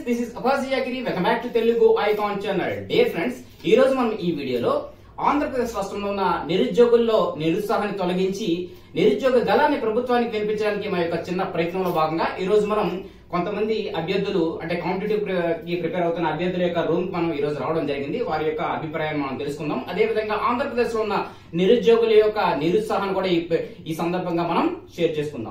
This is అపాజియాగిరి welcome back to Telugu icon channel day friends ఈ రోజు మనం ఈ వీడియోలో ఆంధ్రప్రదేశ్ రాష్ట్రంలో ఉన్న నిరుద్యోగుల్లో నిరుత్సాహాన్ని తొలగించి నిరుద్యోగ గలాన్ని ప్రభుత్వానికి వినిపించడానికి మా యొక్క చిన్న ప్రయత్నంలో భాగంగా ఈ రోజు మనం కొంతమంది అభ్యర్థులు అంటే కాంపిటేటివ్ కి ప్రిపేర్ అవుతున్న అభ్యర్థుల యొక్క రూమ్ మనం ఈ రోజు రావడం జరిగింది వారి యొక్క అభిప్రాయాన్ని మనం తెలుసుకుందాం అదే విధంగా ఆంధ్రప్రదేశ్ లో ఉన్న నిరుద్యోగుల యొక్క నిరుత్సాహాన్ని కూడా ఈ ఈ సందర్భంగా మనం షేర్ చేసుకుందాం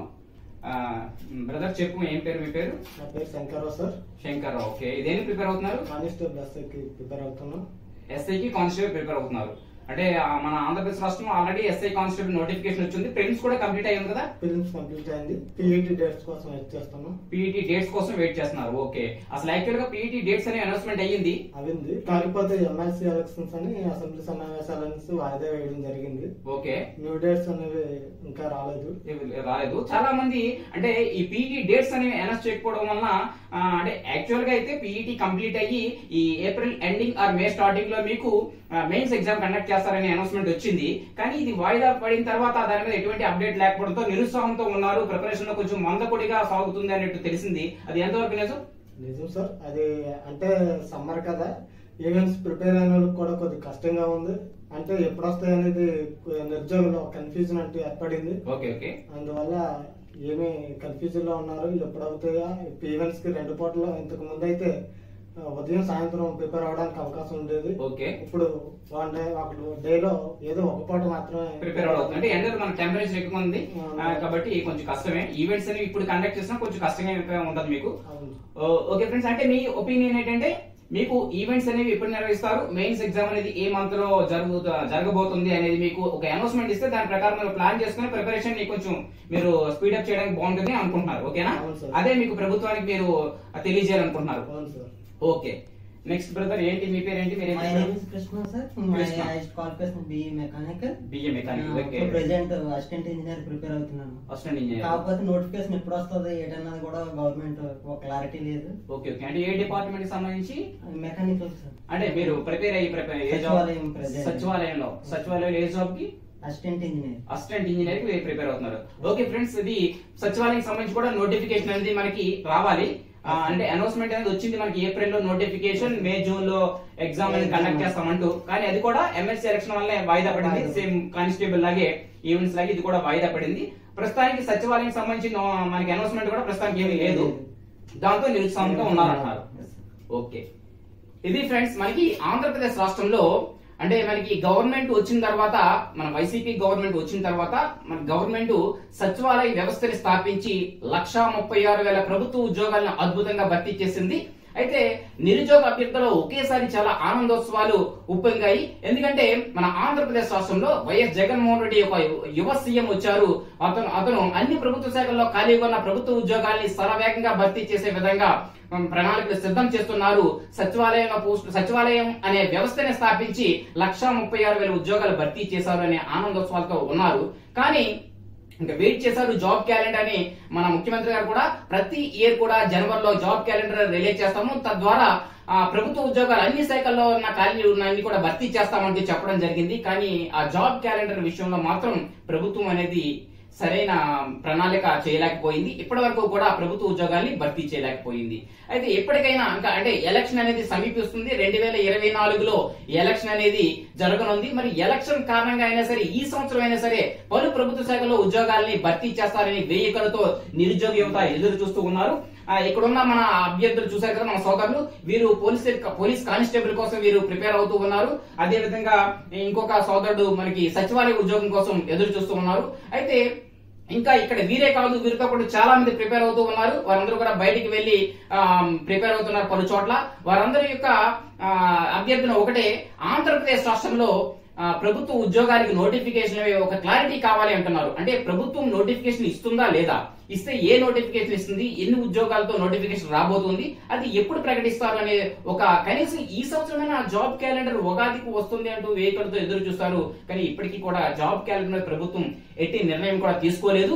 బ్రదర్ చెప్పు ఏం పేరు మీ పేరు నా పేరు శంకర్రావు సార్ శంకర్ ఓకే ఇదేం ప్రిపేర్ అవుతున్నారు కానిస్టేబుల్ ఎస్ఐకి ప్రిపేర్ అవుతున్నాం ఎస్ఐకి కానిస్టేబుల్ ప్రిపేర్ అవుతున్నారు అంటే ఆ, మన ఆంధ్రప్రదేశ్ రాష్ట్రం ఆల్రెడీ ఎస్ఐ కానిస్టేబుల్ నోటిఫికేషన్ వచ్చింది ప్రిలిమ్స్ కూడా కంప్లీట్ అయ్యింది కదా ఫిలిమ్స్ కంప్లీట్ అయింది పిఈటి డేట్స్ కోసం వెయిట్ చేస్తున్నాం పీఈటీ డేట్స్ కోసం వెయిట్ చేస్తున్నారు ఓకే అసలు యాక్చువల్ గా పీఈటీ డేట్స్ అనే అనౌన్స్మెంట్ అయ్యింది అవింది కాకపోతే ఎమ్మెల్సీ ఎలక్షన్స్ అని అసెంబ్లీ సమావేశాలని వాయిదా వేయడం జరిగింది ఓకే న్యూ డేట్స్ అనేవి ఇంకా రాలేదు ఇవి రాలేదు చాలా మంది అంటే ఈ పీఈటీ డేట్స్ అనేవి అనౌన్స్ చేయకపోవడం వలన ఆ, అంటే యాక్చువల్ గా అయితే పీఈటీ కంప్లీట్ అయ్యి ఈ April ending or May starting లో మీకు మెయిన్స్ ఎగ్జామ్ కండక్ట్ చేస్తారనే అనౌన్స్మెంట్ వచ్చింది కానీ ఇది వాయిదా పడిన తర్వాత దాని మీద ఎటువంటి అప్డేట్ లేకపోవడంతో నిరుత్సాహంతో ఉన్నారు ప్రిపరేషన్ లో కొంచెం మందకొడిగా సాగుతుంది అన్నట్టు తెలిసింది అది ఎంతవరకు నిజం నిజం సార్ అది అంటే సమ్మర్ కదా ఈవెంట్స్ ప్రిపేర్ అయిన వాళ్ళకి కూడా కొద్దిగా కష్టంగా ఉంది అంటే ఎప్పుడు వస్తాయి అనేది నిరుద్యోగులు కన్ఫ్యూజన్ అంటూ ఏర్పడింది ఓకే ఓకే అందువల్ల ఏమి కన్ఫ్యూజన్ లో ఉన్నారు ఎప్పుడు అవుతాయా ఈవెంట్స్ కి రెండు పూటలు ఇంతకు ముందు అయితే ఆ, ఉదయం సాయంత్రం ప్రిపేర్ అవడానికి అవకాశం ఉండేది ఓకే ఇప్పుడు వన్ డే ఒక డేలో ఏదో ఒక పూట మాత్రమే ప్రిపేర్ అవుతుంది అంటే ఎండలో మన టెంపరేచర్ ఎక్కువ ఉంది ఆ, కాబట్టి కొంచెం కష్టమే ఈవెంట్స్ అనేవి ఇప్పుడు కండక్ట్ చేసినా కొంచెం కష్టంగా ఉంటుంది మీకు అవును. ఓకే ఫ్రెండ్స్ అంటే మీ ఒపీనియన్ ఏంటంటే మీకు ఈవెంట్స్ అనేవి ఎప్పుడు నిర్వహిస్తారు మెయిన్స్ ఎగ్జామ్ అనేది ఏ మంత్ లో జరుగు జరగబోతుంది అనేది మీకు ఒక అనౌన్స్మెంట్ ఇస్తే దాని ప్రకారం మీరు ప్లాన్ చేసుకుని ప్రిపరేషన్ కొంచెం మీరు స్పీడప్ చేయడానికి బాగుంటుంది అనుకుంటున్నారు ఓకేనా అవును సార్. అదే మీకు ప్రభుత్వానికి మీరు తెలియజేయాలనుకుంటున్నారు అవును సార్ ఓకే నెక్స్ట్ బ్రదర్ ఏంటి మీ పేరు ఏంటి మీరు My name is Krishna sir. My Krishna. highest qualification BE mechanical. BA mechanic okay present assistant engineer prepare అవుతున్నాను అసిస్టెంట్ ఇంజనీర్ కాకపోతే నోటిఫికేషన్ ఎప్పుడు వస్తుంది ఏంటన్నది కూడా గవర్నమెంట్ క్లారిటీ లేదు ఓకే ఓకే అంటే ఏ డిపార్ట్మెంట్ కి సంబంధించి మెకానికల్ సార్ అంటే మీరు ప్రిపేర్ అయ్యి ప్రిపేర్ ఏ జాబ్ సచివాలయం present. సచివాలయంలో సచివాలయంలో ఏ జాబ్ కి అసిస్టెంట్ ఇంజనీర్ అసిస్టెంట్ ఇంజనీర్ కి ప్రిపేర్ అవుతున్నారు ఓకే ఫ్రెండ్స్ ఇది సచివాలయం సంబంధించి కూడా నోటిఫికేషన్ అనేది మనకి రావాలి ఆ, అంటే అనౌన్స్మెంట్ అనేది వచ్చింది మనకి ఏప్రిల్ లో నోటిఫికేషన్ మే జూన్ లో ఎగ్జామ్ అనేది కండక్ట్ చేస్తామంటూ కానీ అది కూడా ఎంఎస్సీ ఎలక్షన్ వల్లే వాయిదా పడింది వాయిదా. సేమ్ కానిస్టేబుల్ లాగే ఈవెంట్స్ లాగే ఇది కూడా వాయిదా పడింది ప్రస్తుతానికి సచివాలయం సంబంధించి నో- మనకి అనౌన్స్మెంట్ కూడా ప్రస్తుతానికి ఏమీ లేదు దాంతో నిరుత్సాహంతో ఉన్నారంటున్నారు ఓకే ఇది ఫ్రెండ్స్ మనకి ఆంధ్రప్రదేశ్ రాష్ట్రంలో అంటే మనకి గవర్నమెంట్ వచ్చిన తర్వాత మన వైసీపీ గవర్నమెంట్ వచ్చిన తర్వాత మన గవర్నమెంట్ సచివాలయ వ్యవస్థని స్థాపించి లక్షా ముప్పై ఆరు వేల ప్రభుత్వ ఉద్యోగాలను అద్భుతంగా భర్తీ చేసింది అయితే నిరుద్యోగ అభ్యర్థులు ఒకేసారి చాలా ఆనందోత్సవాలు ఉప్పొంగాయి ఎందుకంటే మన ఆంధ్రప్రదేశ్ రాష్ట్రంలో వైఎస్ జగన్మోహన్ రెడ్డి ఒక యువ సీఎం వచ్చారు అతను అతను అన్ని ప్రభుత్వ శాఖల్లో ఖాళీగా ఉన్న ప్రభుత్వ ఉద్యోగాల్ని శరవేగంగా భర్తీ చేసే విధంగా ఉమ్, ప్రణాళికలు సిద్ధం చేస్తున్నారు సచివాలయం పోస్ట్ సచివాలయం అనే వ్యవస్థని స్థాపించి లక్షా ముప్పై ఆరు వేల ఉద్యోగాలు భర్తీ చేశారు అనే ఆనందోత్సవాలతో ఉన్నారు కానీ ఇంకా వెయిట్ చేశారు జాబ్ క్యాలెండర్ అని మన ముఖ్యమంత్రి గారు కూడా ప్రతి ఇయర్ కూడా జనవరిలో జాబ్ క్యాలెండర్ రిలీజ్ చేస్తాము తద్వారా ఆ ప్రభుత్వ ఉద్యోగాలు అన్ని శాఖల్లో ఉన్న ఖాళీలు ఉన్న అన్ని కూడా భర్తీ చేస్తామంటూ చెప్పడం జరిగింది కానీ ఆ జాబ్ క్యాలెండర్ విషయంలో మాత్రం ప్రభుత్వం అనేది సరైన ప్రణాళిక చేయలేకపోయింది ఇప్పటి వరకు కూడా ప్రభుత్వ ఉద్యోగాల్ని భర్తీ చేయలేకపోయింది అయితే ఎప్పటికైనా ఇంకా అంటే ఎలక్షన్ అనేది సమీపిస్తుంది రెండు వేల ఇరవై నాలుగులో ఎలక్షన్ అనేది జరగనుంది మరి ఎలక్షన్ కారణంగా అయినా సరే ఈ సంవత్సరం అయినా సరే పలు ప్రభుత్వ శాఖల్లో ఉద్యోగాల్ని భర్తీ చేస్తారని వేయికలతో నిరుద్యోగ యువత ఎదురు చూస్తూ ఉన్నారు ఆ, ఇక్కడున్న మన అభ్యర్థులు చూశారు కదా మన సోదరులు వీరు పోలీస్ పోలీస్ కానిస్టేబుల్ కోసం వీరు ప్రిపేర్ అవుతూ ఉన్నారు అదే విధంగా ఇంకొక సోదరుడు మనకి సచివాలయ ఉద్యోగం కోసం ఎదురు చూస్తూ ఉన్నారు అయితే ఇంకా ఇక్కడ వీరే కాదు వీరితో కూడా చాలా మంది ప్రిపేర్ అవుతూ ఉన్నారు వారందరూ కూడా బయటికి వెళ్లి ప్రిపేర్ అవుతున్నారు పలు చోట్ల వారందరి యొక్క ఆ, అభ్యర్థన ఒకటే ఆంధ్రప్రదేశ్ రాష్ట్రంలో ఆ, ప్రభుత్వ ఉద్యోగానికి నోటిఫికేషన్ ఒక క్లారిటీ కావాలి అంటున్నారు అంటే ప్రభుత్వం నోటిఫికేషన్ ఇస్తుందా లేదా ఇస్తే ఏ నోటిఫికేషన్ ఇస్తుంది ఎన్ని ఉద్యోగాలతో నోటిఫికేషన్ రాబోతుంది అది ఎప్పుడు ప్రకటిస్తారు అనే ఒక కనీసం ఈ సంవత్సరమైన జాబ్ క్యాలెండర్ ఉగాదికి వస్తుంది అంటూ వేకలతో ఎదురు చూస్తారు కానీ ఇప్పటికీ కూడా జాబ్ క్యాలెండర్ ప్రభుత్వం ఎట్టి నిర్ణయం కూడా తీసుకోలేదు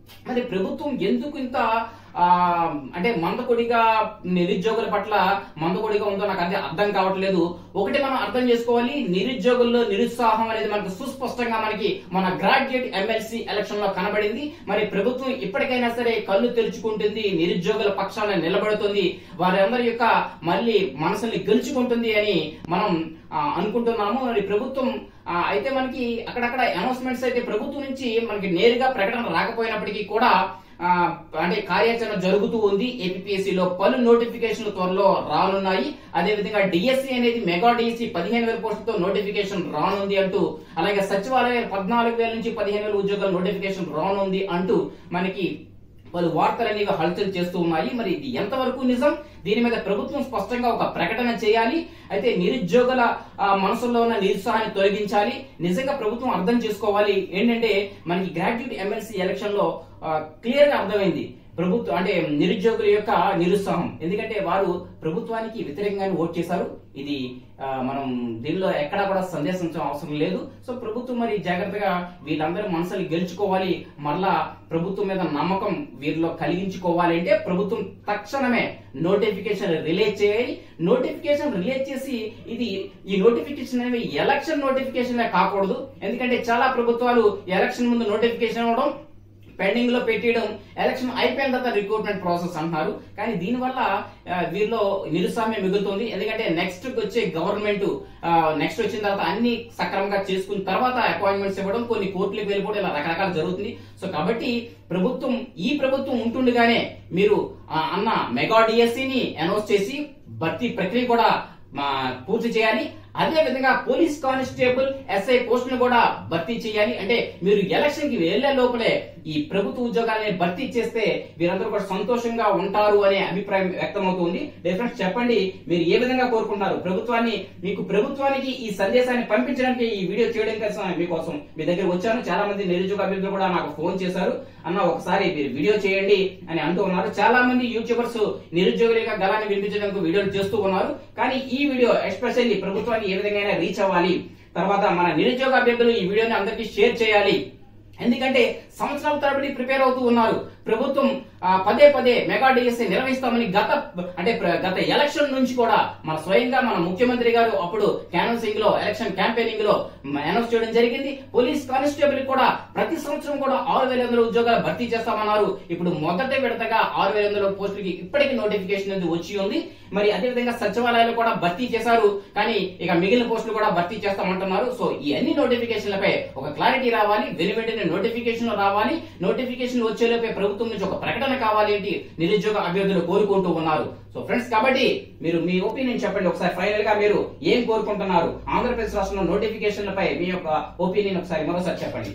మరి ప్రభుత్వం ఎందుకు ఇంత ఆ, అంటే మందకొడిగా నిరుద్యోగుల పట్ల మందకొడిగా ఉందో నాకు అదే అర్థం కావట్లేదు ఒకటి మనం అర్థం చేసుకోవాలి నిరుద్యోగుల్లో నిరుత్సాహం అనేది మనకు సుస్పష్టంగా మనకి మన గ్రాడ్యుయేట్ ఎమ్మెల్సీ ఎలక్షన్ లో కనబడింది మరి ప్రభుత్వం ఇప్పటికైనా సరే కళ్ళు తెరుచుకుంటుంది నిరుద్యోగుల పక్షాన నిలబడుతుంది వారందరి యొక్క మళ్ళీ మనసుల్ని గెలుచుకుంటుంది అని మనం ఆ, అనుకుంటున్నాము మరి ప్రభుత్వం ఆ, అయితే మనకి అక్కడక్కడ అనౌన్స్మెంట్స్ అయితే ప్రభుత్వం నుంచి మనకి నేరుగా ప్రకటన రాకపోయినప్పటికీ కూడా ఆ, అంటే కార్యాచరణ జరుగుతూ ఉంది ఏపీఎస్సి లో పలు నోటిఫికేషన్లు త్వరలో రానున్నాయి అదేవిధంగా డిఎస్సి అనేది మెగా డిఎస్సి పదిహేను వేల పోస్టులతో నోటిఫికేషన్ రానుంది అంటూ అలాగే సచివాలయ పద్నాలుగు వేల నుంచి పదిహేను వేల ఉద్యోగాల నోటిఫికేషన్ రానుంది అంటూ మనకి పలు వార్తలన్నీ హల్చల్ చేస్తూ ఉన్నాయి మరి ఇది ఎంతవరకు నిజం దీని మీద ప్రభుత్వం స్పష్టంగా ఒక ప్రకటన చేయాలి అయితే నిరుద్యోగుల ఆ, మనసుల్లో ఉన్న నిరుత్సాహాన్ని తొలగించాలి నిజంగా ప్రభుత్వం అర్థం చేసుకోవాలి ఏంటంటే మనకి గ్రాడ్యుయేట్ ఎమ్మెల్సీ ఎలక్షన్ లో క్లియర్ గా అర్థమైంది ప్రభుత్వం అంటే నిరుద్యోగుల యొక్క నిరుత్సాహం ఎందుకంటే వారు ప్రభుత్వానికి వ్యతిరేకంగానే ఓట్ చేశారు ఇది ఆ, మనం దీనిలో ఎక్కడా కూడా సందేశించడం అవసరం లేదు సో ప్రభుత్వం మరి జాగ్రత్తగా వీళ్ళందరి మనసులు గెలుచుకోవాలి మళ్ళా ప్రభుత్వం మీద నమ్మకం వీరిలో కలిగించుకోవాలి అంటే ప్రభుత్వం తక్షణమే నోటిఫికేషన్ రిలీజ్ చేయాలి నోటిఫికేషన్ రిలీజ్ చేసి ఇది ఈ నోటిఫికేషన్ అనేవి ఎలక్షన్ నోటిఫికేషన్ కాకూడదు ఎందుకంటే చాలా ప్రభుత్వాలు ఎలక్షన్ ముందు నోటిఫికేషన్ ఇవ్వడం పెండింగ్ లో పెట్టేయడం ఎలక్షన్ అయిపోయిన తర్వాత రిక్రూట్మెంట్ ప్రాసెస్ అంటున్నారు కానీ దీనివల్ల ఆ, వీరిలో నిరుత్సాహమే మిగులుతుంది ఎందుకంటే నెక్స్ట్ వచ్చే గవర్నమెంట్ నెక్స్ట్ వచ్చిన తర్వాత అన్ని సక్రమంగా చేసుకున్న తర్వాత అపాయింట్మెంట్స్ ఇవ్వడం కొన్ని కోర్టులకు వెళ్ళిపోవడం ఇలా రకరకాల జరుగుతుంది సో కాబట్టి ప్రభుత్వం ఈ ప్రభుత్వం ఉంటుండగానే మీరు ఆ, అన్న మెగా డిఎస్సిని అనౌన్స్ చేసి భర్తీ ప్రక్రియ కూడా మా పూర్తి చేయాలి అదే విధంగా పోలీస్ కానిస్టేబుల్ ఎస్ఐ పోస్టులను కూడా భర్తీ చేయాలి అంటే మీరు ఎలక్షన్ కి వెళ్లే లోపలే ఈ ప్రభుత్వ ఉద్యోగాలని భర్తీ చేస్తే వీరందరూ కూడా సంతోషంగా ఉంటారు అనే అభిప్రాయం వ్యక్తమవుతుంది డిఫరెన్స్ చెప్పండి మీరు ఏ విధంగా కోరుకుంటున్నారు ప్రభుత్వాన్ని మీకు ప్రభుత్వానికి ఈ సందేశాన్ని పంపించడానికి ఈ వీడియో చేయడం కోసం మీకోసం మీ దగ్గర వచ్చాను చాలా మంది నిరుద్యోగ అభ్యర్థులు కూడా నాకు ఫోన్ చేశారు అన్న ఒకసారి మీరు వీడియో చేయండి అని అంటూ ఉన్నారు చాలా మంది యూట్యూబర్స్ నిరుద్యోగుల యొక్క గలాన్ని వినిపించడానికి వీడియోలు చేస్తూ ఉన్నారు కానీ ఈ వీడియో ఎస్పెషల్లీ ప్రభుత్వాన్ని ఏ విధంగా రీచ్ అవ్వాలి తర్వాత మన నిరుద్యోగ అభ్యర్థులు ఈ వీడియోని అందరికీ షేర్ చేయాలి ఎందుకంటే సంవత్సరాల తరబడి ప్రిపేర్ అవుతూ ఉన్నారు ప్రభుత్వం ఆ, పదే పదే మెగా డిఎస్ఏ నిర్వహిస్తామని గత అంటే ప్ర- గత ఎలక్షన్ నుంచి కూడా మన స్వయంగా మన ముఖ్యమంత్రి గారు అప్పుడు క్యాన్వసింగ్ లో ఎలక్షన్ క్యాంపెయినింగ్ లో అనౌన్స్ చేయడం జరిగింది పోలీస్ కానిస్టేబుల్ కూడా ప్రతి సంవత్సరం కూడా ఆరు వేల వందల ఉద్యోగాలు భర్తీ చేస్తామన్నారు ఇప్పుడు మొదటి విడతగా ఆరు వేల వందల పోస్టులకి ఇప్పటికీ నోటిఫికేషన్ అనేది వచ్చి ఉంది మరి అదే విధంగా సచివాలయాలు కూడా భర్తీ చేశారు కానీ ఇక మిగిలిన పోస్టులు కూడా భర్తీ చేస్తామంటున్నారు సో ఈ అన్ని నోటిఫికేషన్లపై ఒక క్లారిటీ రావాలి వెను వెంటనే నోటిఫికేషన్ రావాలి నోటిఫికేషన్ వచ్చేలోపే ప్రభుత్వం నుంచి ఒక ప్రకటన కావాలి ఏంటి నిరుద్యోగ అభ్యర్థులు కోరుకుంటూ ఉన్నారు సో ఫ్రెండ్స్ కాబట్టి మీరు మీ ఒపీనియన్ చెప్పండి ఒకసారి ఫైనల్ గా మీరు ఏం కోరుకుంటున్నారు ఆంధ్రప్రదేశ్ రాష్ట్రంలో నోటిఫికేషన్లపై మీ యొక్క ఒపీనియన్ ఒకసారి మరోసారి చెప్పండి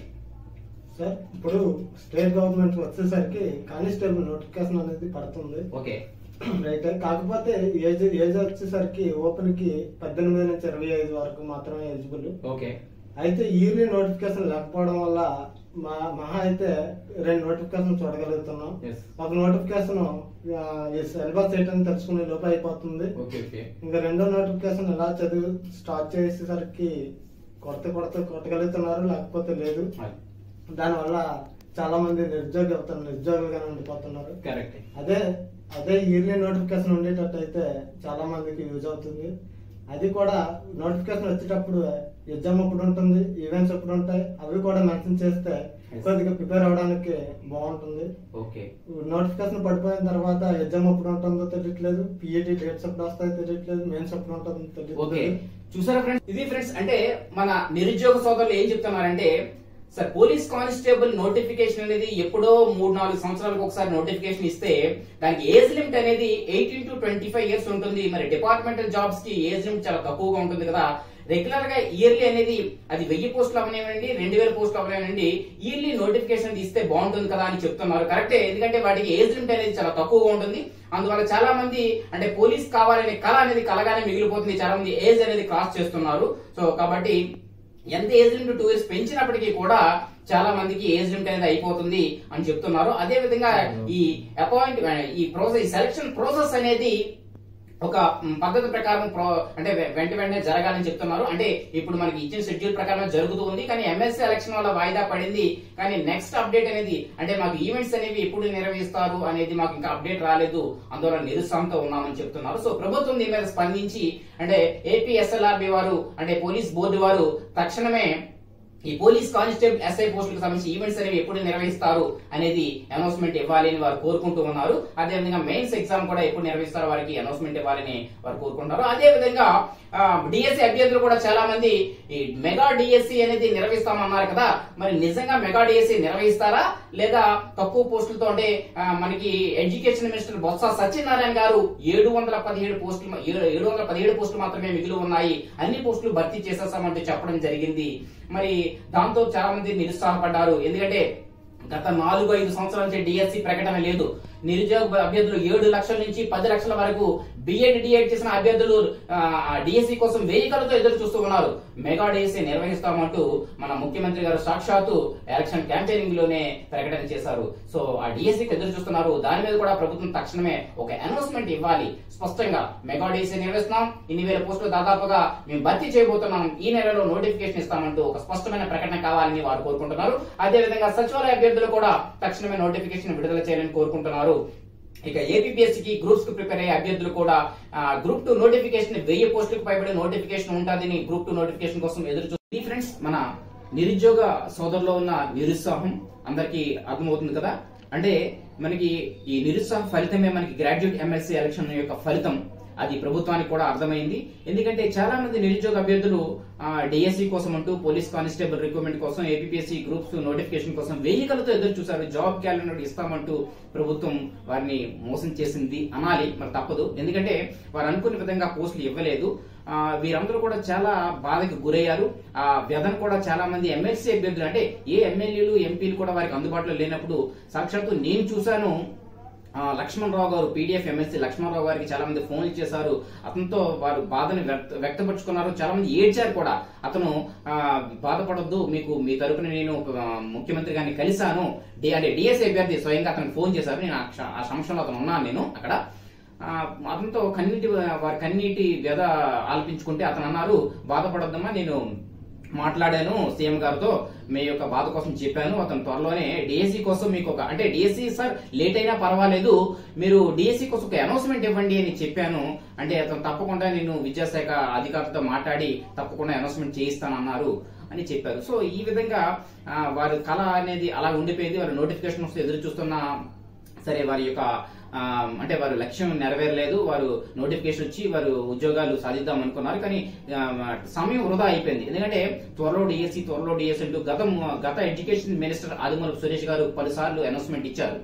సార్ ఇప్పుడు స్టేట్ గవర్నమెంట్ వచ్చేసరికి కానిస్టేబుల్ నోటిఫికేషన్ అనేది పడుతుంది ఓకే రైట్ కాకపోతే ఏజ్ ఏజ్ వచ్చేసరికి ఓపెన్ కి పద్దెనిమిది నుంచి ఇరవై ఐదు వరకు మాత్రమే ఎలిజిబుల్ ఓకే అయితే ఇయర్లీ నోటిఫికేషన్ లేకపోవడం వల్ల మా మహా అయితే రెండు నోటిఫికేషన్ చూడగలుగుతున్నాం Yes. ఒక నోటిఫికేషన్ సిలబస్ ఏంటని తెలుసుకునే లోపు అయిపోతుంది ఓకే ఓకే ఇంకా రెండో నోటిఫికేషన్ ఎలా చదివి స్టార్ట్ చేసేసరికి కొరత కొరత కొట్టగలుగుతున్నారు లేకపోతే లేదు దానివల్ల చాలా మంది నిరుద్యోగ యువత నిరుద్యోగులుగానే ఉండిపోతున్నారు కరెక్ట్ అదే అదే ఇయర్లీ నోటిఫికేషన్ ఉండేటట్టు అయితే చాలా మందికి యూజ్ అవుతుంది అది కూడా నోటిఫికేషన్ వచ్చేటప్పుడు ఎగ్జామ్ ఎప్పుడు ఉంటుంది ఈవెంట్స్ ఎప్పుడు ఉంటాయి అవి కూడా మెన్షన్ చేస్తే కొద్దిగా ప్రిపేర్ అవడానికి బాగుంటుంది ఓకే నోటిఫికేషన్ పడిపోయిన తర్వాత ఎగ్జామ్ ఎప్పుడు ఉంటుందో తెలియట్లేదు పిఈటి డేట్స్ ఎప్పుడు వస్తాయో తెలియట్లేదు మెయిన్స్ ఎప్పుడు ఉంటుందో ఓకే తెలియట్లేదు చూసారా ఫ్రెండ్స్ ఇది ఫ్రెండ్స్ అంటే మన నిరుద్యోగ సోదరులు ఏం చెప్తున్నారంటే సార్ పోలీస్ కానిస్టేబుల్ నోటిఫికేషన్ అనేది ఎప్పుడో మూడు నాలుగు సంవత్సరాలకు ఒకసారి నోటిఫికేషన్ ఇస్తే దానికి ఏజ్ లిమిట్ అనేది eighteen to twenty five years ఉంటుంది మరి డిపార్ట్మెంటల్ జాబ్స్ కి ఏజ్ లిమిట్ చాలా తక్కువగా ఉంటుంది కదా రెగ్యులర్ గా ఇయర్లీ అనేది అది వెయ్యి పోస్టులు అవనివ్వండి రెండు వేల పోస్టులు అవనివ్వండి ఇయర్లీ నోటిఫికేషన్ ఇస్తే బాగుంటుంది కదా అని చెప్తున్నారు కరెక్టే ఎందుకంటే వాటికి ఏజ్ లిమిట్ అనేది చాలా తక్కువగా ఉంటుంది అందువల్ల చాలా మంది అంటే పోలీస్ కావాలనే కళ అనేది కలగానే మిగిలిపోతుంది చాలా మంది ఏజ్ అనేది క్రాస్ చేస్తున్నారు సో కాబట్టి ఎంత ఏజ్ లిమిట్ టూ ఇయర్స్ పెంచినప్పటికీ కూడా చాలా మందికి ఏజ్ లిమిట్ అనేది అయిపోతుంది అని చెప్తున్నారు అదే విధంగా ఈ అపాయింట్ ఈ ప్రాసెస్ సెలక్షన్ ప్రాసెస్ అనేది ఒక మ్, పద్ధతి ప్రకారం ప్రో- అంటే వె- వెంట వెంటనే జరగాలని చెప్తున్నారు అంటే ఇప్పుడు మనకి ఇచ్చిన షెడ్యూల్ ప్రకారం జరుగుతూ ఉంది కానీ ఎమ్మెల్సీ ఎలక్షన్ వల్ల వాయిదా పడింది కానీ నెక్స్ట్ అప్డేట్ అనేది అంటే మాకు ఈవెంట్స్ అనేవి ఎప్పుడు నిర్వహిస్తారు అనేది మాకు ఇంకా అప్డేట్ రాలేదు అందువల్ల నిరుత్సాహంతో ఉన్నామని చెప్తున్నారు సో ప్రభుత్వం దీని మీద స్పందించి అంటే ఏపీ ఎస్ఎల్ఆర్బి వారు అంటే పోలీస్ బోర్డు వారు తక్షణమే ఈ పోలీస్ కానిస్టేబుల్ ఎస్ఐ పోస్టులకు సంబంధించి ఈవెంట్స్ అనేవి ఎప్పుడు నిర్వహిస్తారు అనేది అనౌన్స్మెంట్ ఇవ్వాలి అని వారు కోరుకుంటూ ఉన్నారు అదేవిధంగా మెయిన్స్ ఎగ్జామ్ కూడా ఎప్పుడు నిర్వహిస్తారో వారికి అనౌన్స్మెంట్ ఇవ్వాలని వారు కోరుకుంటారు అదే విధంగా డిఎస్సి అభ్యర్థులు కూడా చాలా మంది ఈ మెగా డిఎస్సి అనేది నిర్వహిస్తామన్నారు కదా మరి నిజంగా మెగా డిఎస్సి నిర్వహిస్తారా లేదా తక్కువ పోస్టులతో అంటే ఆ, మనకి ఎడ్యుకేషన్ మినిస్టర్ బొత్స సత్యనారాయణ గారు ఏడు వందల పదిహేడు పోస్టులు ఏడు వందల పదిహేడు పోస్టులు మాత్రమే మిగిలి ఉన్నాయి అన్ని పోస్టులు భర్తీ చేసేస్తామంటూ చెప్పడం జరిగింది మరి దాంతో చాలా మంది నిరుత్సాహపడ్డారు ఎందుకంటే గత నాలుగు ఐదు సంవత్సరాల నుంచి డిఎస్సి ప్రకటన లేదు నిరుద్యోగ అభ్యర్థులు ఏడు లక్షల నుంచి పది లక్షల వరకు బిఎడ్ డిఎడ్ చేసిన అభ్యర్థులు డిఎస్సి కోసం వెయ్యి కలతో ఎదురు చూస్తూ ఉన్నారు మెగా డిఎస్సి నిర్వహిస్తామంటూ మన ముఖ్యమంత్రి గారు సాక్షాత్తు ఎలక్షన్ క్యాంపెయినింగ్ లోనే ప్రకటన చేశారు సో ఆ డిఎస్సికి ఎదురు చూస్తున్నారు దాని మీద కూడా ప్రభుత్వం తక్షణమే ఒక అనౌన్స్మెంట్ ఇవ్వాలి స్పష్టంగా మెగా డిఎస్సి నిర్వహిస్తున్నాం ఇన్ని వేల పోస్టులు దాదాపుగా మేము భర్తీ చేయబోతున్నాం ఈ నెలలో నోటిఫికేషన్ ఇస్తామంటూ ఒక స్పష్టమైన ప్రకటన కావాలని వారు కోరుకుంటున్నారు అదే విధంగా సచివాలయ అభ్యర్థులు కూడా తక్షణమే నోటిఫికేషన్ విడుదల చేయాలని కోరుకుంటున్నారు ఇక ఏపీఎస్సి కి గ్రూప్స్ కు ప్రిపేర్ అయ్యే అభ్యర్థులు కూడా గ్రూప్ టూ నోటిఫికేషన్ వెయ్యి పోస్టులకు పైబడి నోటిఫికేషన్ ఉంటుందని గ్రూప్ టూ నోటిఫికేషన్ కోసం ఎదురు చూస్తుంది ఫ్రెండ్స్ మన నిరుద్యోగ సోదరులో ఉన్న నిరుత్సాహం అందరికీ అర్థమవుతుంది కదా అంటే మనకి ఈ నిరుత్సాహం ఫలితమే మనకి గ్రాడ్యుయేట్ ఎమ్మెల్సీ ఎలక్షన్ యొక్క ఫలితం అది ప్రభుత్వానికి కూడా అర్థమైంది ఎందుకంటే చాలా మంది నిరుద్యోగ అభ్యర్థులు డిఎస్సి కోసం అంటూ పోలీస్ కానిస్టేబుల్ రిక్రూట్మెంట్ కోసం ఏపీఎస్సి గ్రూప్స్ నోటిఫికేషన్ కోసం వెయ్యికలతో ఎదురు చూశారు జాబ్ క్యాలెండర్ ఇస్తామంటూ ప్రభుత్వం వారిని మోసం చేసింది అనాలి మరి తప్పదు ఎందుకంటే వారు అనుకున్న విధంగా పోస్టులు ఇవ్వలేదు ఆ, వీరందరూ కూడా చాలా బాధకి గురయ్యారు ఆ వ్యధను కూడా చాలా మంది ఎమ్మెల్సీ అభ్యర్థులు అంటే ఏ ఎమ్మెల్యేలు ఎంపీలు కూడా వారికి అందుబాటులో లేనప్పుడు సాక్షాత్తు నేను చూశాను ఆ, లక్ష్మణ్ రావు గారు పీడిఎఫ్ ఎమ్మెల్సీ లక్ష్మణ్ రావు గారికి చాలా మంది ఫోన్లు చేశారు అతనితో వారు బాధని వ్యక్త- వ్యక్తపరుచుకున్నారు చాలా మంది ఏడ్చారు కూడా అతను ఆ, బాధపడొద్దు మీకు మీ తరపున నేను ఆ, ముఖ్యమంత్రి గారిని కలిశాను డి అంటే డిఎస్ఏ అభ్యర్థి స్వయంగా అతనికి ఫోన్ చేశారు నేను ఆ క్ష- ఆ సమక్షంలో అతను ఉన్నాను నేను అక్కడ ఆ, అతనితో కన్నీటి వారి కన్నీటి వ్యధ ఆలపించుకుంటే అతను అన్నారు బాధపడొద్దమ్మా నేను మాట్లాడాను సీఎం గారితో మీ యొక్క బాధ కోసం చెప్పాను అతను త్వరలోనే డిఎస్సి కోసం మీకు ఒక అంటే డిఎస్సి సార్ లేట్ అయినా పర్వాలేదు మీరు డిఎస్సి కోసం ఒక అనౌన్స్మెంట్ ఇవ్వండి అని చెప్పాను అంటే అతను తప్పకుండా నేను విద్యాశాఖ అధికారులతో మాట్లాడి తప్పకుండా అనౌన్స్మెంట్ చేయిస్తానన్నారు అని చెప్పారు సో ఈ విధంగా ఆ, వారి కళ అనేది అలా ఉండిపోయింది వారి నోటిఫికేషన్ వస్తే ఎదురు చూస్తున్న సరే వారి యొక్క ఆ, అంటే వారు లక్ష్యం నెరవేరలేదు వారు నోటిఫికేషన్ వచ్చి వారు ఉద్యోగాలు సాధిద్దాం అనుకున్నారు కానీ ఆ, సమయం వృధా అయిపోయింది ఎందుకంటే త్వరలో డిఎస్సి త్వరలో డిఎస్సి అంటూ గత గత ఎడ్యుకేషన్ మినిస్టర్ ఆదిమూలపు సురేష్ గారు పలుసార్లు అనౌన్స్మెంట్ ఇచ్చారు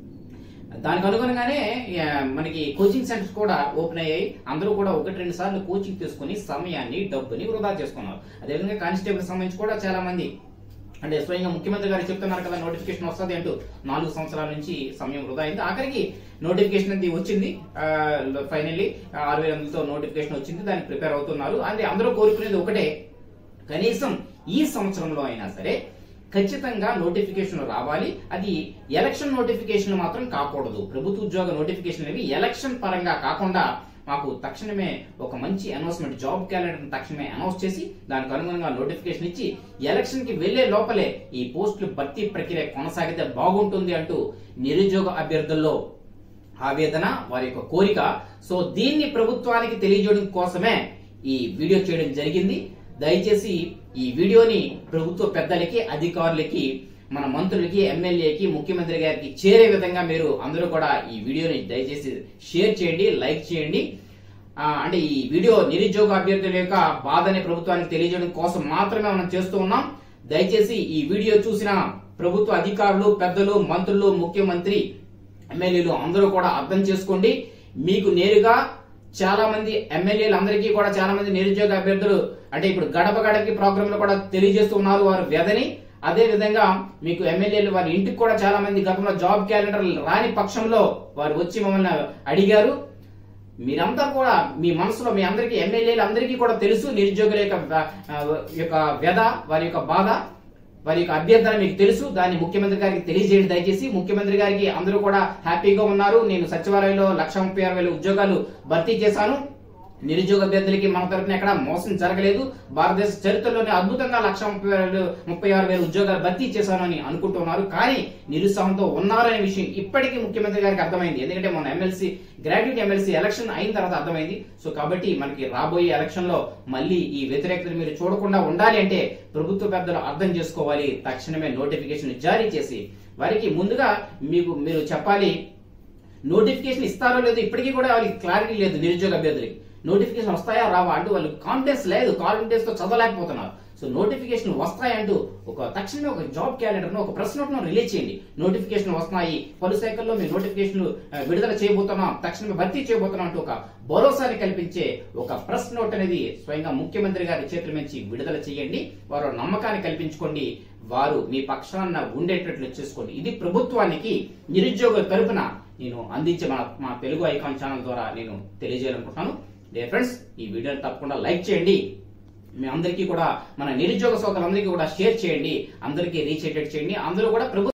దానికి అనుగుణంగానే ఆ, మనకి కోచింగ్ సెంటర్స్ కూడా ఓపెన్ అయ్యాయి అందరూ కూడా ఒకటి రెండు సార్లు కోచింగ్ తీసుకుని సమయాన్ని డబ్బుని వృధా చేసుకున్నారు అదేవిధంగా కానిస్టేబుల్ సంబంధించి కూడా చాలా మంది అంటే స్వయంగా ముఖ్యమంత్రి గారు చెప్తున్నారు కదా నోటిఫికేషన్ వస్తుంది అంటూ నాలుగు సంవత్సరాల నుంచి సమయం వృధా అయింది ఆఖరికి నోటిఫికేషన్ అది వచ్చింది ఫైనల్లీ ఆరు వేల ఎనిమిదితో నోటిఫికేషన్ వచ్చింది దానికి ప్రిపేర్ అవుతున్నారు అంటే అందరూ కోరుకునేది ఒకటే కనీసం ఈ సంవత్సరంలో అయినా సరే ఖచ్చితంగా నోటిఫికేషన్ రావాలి అది ఎలక్షన్ నోటిఫికేషన్ మాత్రం కాకూడదు ప్రభుత్వ ఉద్యోగ నోటిఫికేషన్ అనేవి ఎలక్షన్ పరంగా కాకుండా మాకు తక్షణమే ఒక మంచి అనౌన్స్మెంట్ జాబ్ క్యాలెండర్ తక్షణమే అనౌన్స్ చేసి దానికి అనుగుణంగా నోటిఫికేషన్ ఇచ్చి ఎలక్షన్ కి వెళ్లే లోపలే ఈ పోస్టులు భర్తీ ప్రక్రియ కొనసాగితే బాగుంటుంది అంటూ నిరుద్యోగ అభ్యర్థుల్లో ఆవేదన వారి యొక్క కోరిక సో దీన్ని ప్రభుత్వానికి తెలియజేయడం కోసమే ఈ వీడియో చేయడం జరిగింది దయచేసి ఈ వీడియోని ప్రభుత్వ పెద్దలకి అధికారులకి మన మంత్రులకి ఎమ్మెల్యేకి ముఖ్యమంత్రి గారికి చేరే విధంగా మీరు అందరూ కూడా ఈ వీడియోని దయచేసి షేర్ చేయండి లైక్ చేయండి ఆ, అంటే ఈ వీడియో నిరుద్యోగ అభ్యర్థుల యొక్క బాధని ప్రభుత్వానికి తెలియజేయడం కోసం మాత్రమే మనం చేస్తూ ఉన్నాం దయచేసి ఈ వీడియో చూసిన ప్రభుత్వ అధికారులు పెద్దలు మంత్రులు ముఖ్యమంత్రి ఎమ్మెల్యేలు అందరూ కూడా అర్థం చేసుకోండి మీకు నేరుగా చాలా మంది ఎమ్మెల్యేలు అందరికీ కూడా చాలా మంది నిరుద్యోగ అభ్యర్థులు అంటే ఇప్పుడు గడప గడపకి ప్రోగ్రామ్ లో కూడా తెలియజేస్తూ ఉన్నారు వారి వ్యధని అదే విధంగా మీకు ఎమ్మెల్యేలు వారి ఇంటికి కూడా చాలా మంది గతంలో జాబ్ క్యాలెండర్ రాని పక్షంలో వారు వచ్చి మమ్మల్ని అడిగారు మీరంతా కూడా మీ మనసులో మీ అందరికీ ఎమ్మెల్యేలు అందరికీ కూడా తెలుసు నిరుద్యోగుల యొక్క ఆ, యొక్క వ్యధ వారి యొక్క బాధ వారి యొక్క అభ్యర్థన మీకు తెలుసు దాన్ని ముఖ్యమంత్రి గారికి తెలియజేయండి దయచేసి ముఖ్యమంత్రి గారికి అందరూ కూడా హ్యాపీగా ఉన్నారు నేను సచివాలయంలో లక్ష ముప్పై ఆరు వేల ఉద్యోగాలు భర్తీ చేశాను నిరుద్యోగ అభ్యర్థులకి మన తరపున ఎక్కడ మోసం జరగలేదు భారతదేశ చరిత్రలోనే అద్భుతంగా లక్ష ముప్పై వేలు ముప్పై ఆరు వేల ఉద్యోగాలు భర్తీ చేశానని అనుకుంటున్నారు కానీ నిరుత్సాహంతో ఉన్నారనే విషయం ఇప్పటికీ ముఖ్యమంత్రి గారికి అర్థమైంది ఎందుకంటే మన ఎమ్మెల్సీ గ్రాడ్యుయేట్ ఎమ్మెల్సీ ఎలక్షన్ అయిన తర్వాత అర్థమైంది సో కాబట్టి మనకి రాబోయే ఎలక్షన్ లో మళ్ళీ ఈ వ్యతిరేకతను మీరు చూడకుండా ఉండాలి అంటే ప్రభుత్వ పెద్దలు అర్థం చేసుకోవాలి తక్షణమే నోటిఫికేషన్ జారీ చేసి వారికి ముందుగా మీకు మీరు చెప్పాలి నోటిఫికేషన్ ఇస్తారో లేదో ఇప్పటికీ కూడా వాళ్ళకి క్లారిటీ లేదు నిరుద్యోగ అభ్యర్థులకి నోటిఫికేషన్ వస్తాయా రావా అంటూ వాళ్ళు కాన్ఫిడెన్స్ లేదు కాన్ఫిడెన్స్ తో చదవలేకపోతున్నారు సో నోటిఫికేషన్ వస్తాయంటూ ఒక తక్షణమే ఒక జాబ్ క్యాలెండర్ ఒక ప్రెస్ నోట్ రిలీజ్ చేయండి నోటిఫికేషన్ వస్తున్నాయి పలు శాఖల్లో మేము నోటిఫికేషన్ విడుదల చేయబోతున్నాం తక్షణమే భర్తీ చేయబోతున్నాం అంటూ ఒక భరోసాని కల్పించే ఒక ప్రెస్ నోట్ అనేది స్వయంగా ముఖ్యమంత్రి గారి చేతుల నుంచి విడుదల చేయండి వారు నమ్మకాన్ని కల్పించుకోండి వారు మీ పక్షాన ఉండేటట్లు చేసుకోండి ఇది ప్రభుత్వానికి నిరుద్యోగ తరపున నేను అందించే మన మా తెలుగు ఐకాన్ ఛానల్ ద్వారా నేను తెలియజేయాలనుకుంటున్నాను డియర్ ఫ్రెండ్స్ ఈ వీడియోని తప్పకుండా లైక్ చేయండి మీ అందరికీ కూడా మన నిరుద్యోగ సోదరులందరికీ కూడా షేర్ చేయండి అందరికీ రీచ్ అయ్యేటట్టు చేయండి అందరూ కూడా ప్రభుత్వ